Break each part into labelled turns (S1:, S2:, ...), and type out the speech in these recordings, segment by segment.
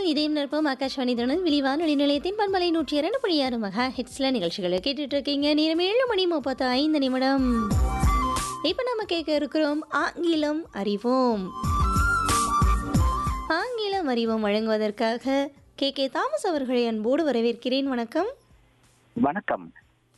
S1: இதயம் நிற்போம் ஆகாஷ்வாணி திறன் விழிவான நிலையத்தின் பண்பலை நூற்றி இரண்டு புள்ளி ஆறு மகா ஹிட்ஸ்ல நிகழ்ச்சிகளை கேட்டுட்டு இருக்கீங்க நேரம் ஏழு மணி முப்பத்து ஐந்து நிமிடம் இப்போ நம்ம கேட்க இருக்கிறோம் ஆங்கிலம் அறிவோம் ஆங்கிலம் அறிவோம் வழங்குவதற்காக கே கே தாமஸ் அவர்களை அன்போடு வரவேற்கிறேன் வணக்கம்
S2: வணக்கம்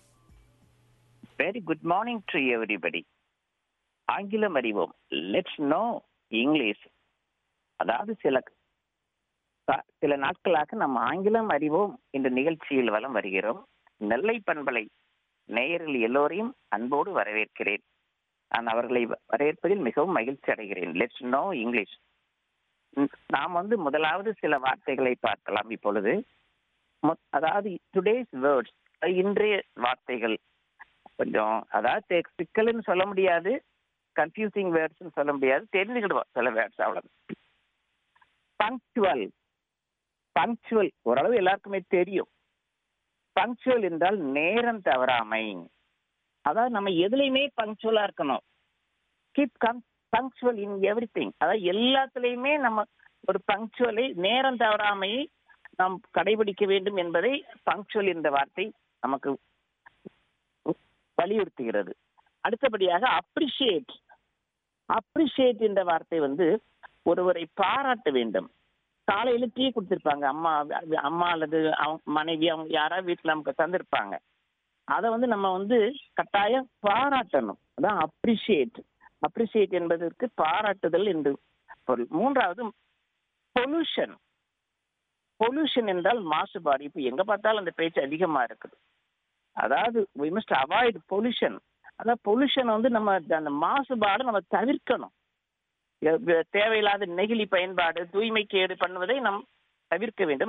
S2: very good morning to everybody ஆங்கிலம் அறிவோம் லெட்ஸ் நோ இங்கிலீஷ் அதாவது சில க- சில நாட்களாக நம்ம ஆங்கிலம் அறிவோம் என்ற நிகழ்ச்சியில் வலம் வருகிறோம் நெல்லை பண்பலை நேயர்கள் எல்லோரையும் அன்போடு வரவேற்கிறேன் நான் அவர்களை வ- வரவேற்பதில் மிகவும் மகிழ்ச்சி அடைகிறேன் லெட்ஸ் நோ இங்கிலீஷ் ம், நாம் வந்து முதலாவது சில வார்த்தைகளை பார்க்கலாம் இப்பொழுது மொ- அதாவது டுடேஸ் வேர்ட்ஸ் இன்றைய வார்த்தைகள் கொஞ்சம் அதாவது தெ- சிக்கல்னு சொல்ல முடியாது கன்ஃபியூசிங் வேர்ட்ஸ்னு சொல்ல முடியாது தெரிஞ்சுக்கிடுவோம் சில வேர்ட்ஸ் அவ்வளவு பங்க்சுவல் பங்க்சுவல் ஓரளவு எல்லாருக்குமே தெரியும் பங்க்சுவல் என்றால் நேரம் தவறாமை அதாவது நம்ம எதுலையுமே பங்க்சுவலா இருக்கணும் keep come punctual in everything அதாவது எல்லாத்துலேயுமே நம்ம ஒரு பங்க்சுவலை நேரம் தவறாமையை நாம் கடைபிடிக்க வேண்டும் என்பதை பங்க்சுவல் என்ற வார்த்தை நமக்கு வலியுறுத்துகிறது அடுத்தபடியாக அப்ரிஷியேட் அப்ரிஷியேட் என்ற வார்த்தை வந்து ஒருவரை பாராட்ட வேண்டும் காலையில டீ கொடுத்துருப்பாங்க அம்மா அம்மா அல்லது அவங்க மனைவி அவங்க யாராவது வீட்டில் நமக்கு தந்திருப்பாங்க அதை வந்து நம்ம வந்து கட்டாயம் பாராட்டணும் அதான் அப்ரிஷியேட் அப்ரிஷியேட் என்பதற்கு பாராட்டுதல் என்று பொருள் மூன்றாவது பொல்யூஷன் பொல்யூஷன் என்றால் மாசுபாடு இப்போ எங்க பார்த்தாலும் அந்த பேச்சு அதிகமா இருக்குது அதாவது we must அவாய்ட் பொல்யூஷன் அதாவது பொல்யூஷன் வந்து நம்ம அந்த மாசுபாடு நம்ம தவிர்க்கணும் எ- தேவையில்லாத நெகிழி பயன்பாடு தூய்மை கேடு பண்ணுவதை நாம் தவிர்க்க வேண்டும்